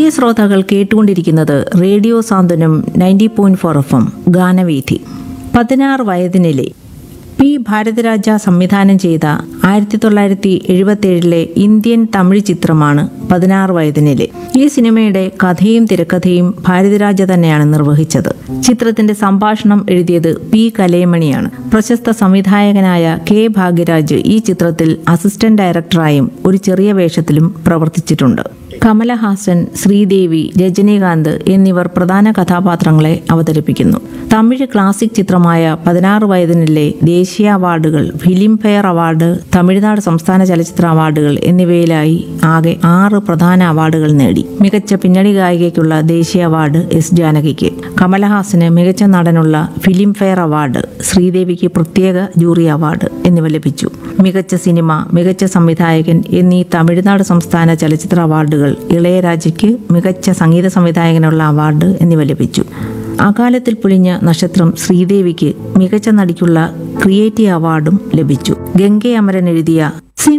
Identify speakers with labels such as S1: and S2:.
S1: പ്രിയ ശ്രോതാക്കൾ കേട്ടുകൊണ്ടിരിക്കുന്നത് radio Santhwanam ninety point four F M Ganaveethi പതിനാറ് വയതിനിലെ പി ഭാരതരാജ സംവിധാനം ചെയ്ത ആയിരത്തി തൊള്ളായിരത്തി എഴുപത്തിയേഴിലെ ഇന്ത്യൻ തമിഴ് ചിത്രമാണ് പതിനാറ് വയതിനിലെ ഈ സിനിമയുടെ കഥയും തിരക്കഥയും ഭാരതരാജ തന്നെയാണ് നിർവഹിച്ചത് ചിത്രത്തിന്റെ സംഭാഷണം എഴുതിയത് പി കലയമണിയാണ് പ്രശസ്ത സംവിധായകനായ കെ ഭാഗ്യരാജ് ഈ ചിത്രത്തിൽ അസിസ്റ്റന്റ് ഡയറക്ടറായും ഒരു ചെറിയ വേഷത്തിലും പ്രവർത്തിച്ചിട്ടുണ്ട് കമലഹാസൻ ശ്രീദേവി രജനീകാന്ത് എന്നിവർ പ്രധാന കഥാപാത്രങ്ങളെ അവതരിപ്പിക്കുന്നു തമിഴ് ക്ലാസിക് ചിത്രമായ പതിനാറ് വയതിനിലെ ദേശീയ അവാർഡുകൾ ഫിലിം ഫെയർ അവാർഡ് തമിഴ്നാട് സംസ്ഥാന ചലച്ചിത്ര അവാർഡുകൾ എന്നിവയിലായി ആകെ ആറ് പ്രധാന അവാർഡുകൾ നേടി മികച്ച പിന്നണി ഗായികയ്ക്കുള്ള ദേശീയ അവാർഡ് എസ് ജാനകിക്ക് കമലഹാസന് മികച്ച നടനുള്ള ഫിലിം ഫെയർ അവാർഡ് ശ്രീദേവിക്ക് പ്രത്യേക ജൂറി അവാർഡ് എന്നിവ ലഭിച്ചു മികച്ച സിനിമ മികച്ച സംവിധായകൻ എന്നീ തമിഴ്നാട് സംസ്ഥാന ചലച്ചിത്ര അവാർഡുകൾ ഇളയരാജയ്ക്ക് മികച്ച സംഗീത സംവിധായകനുള്ള അവാർഡ് എന്നിവ ലഭിച്ചു അകാലത്തിൽ പൊലിഞ്ഞ നക്ഷത്രം ശ്രീദേവിക്ക് മികച്ച നടിക്കുള്ള ക്രിയേറ്റീവ് അവാർഡും ലഭിച്ചു ഗംഗെ അമരൻ എഴുതിയ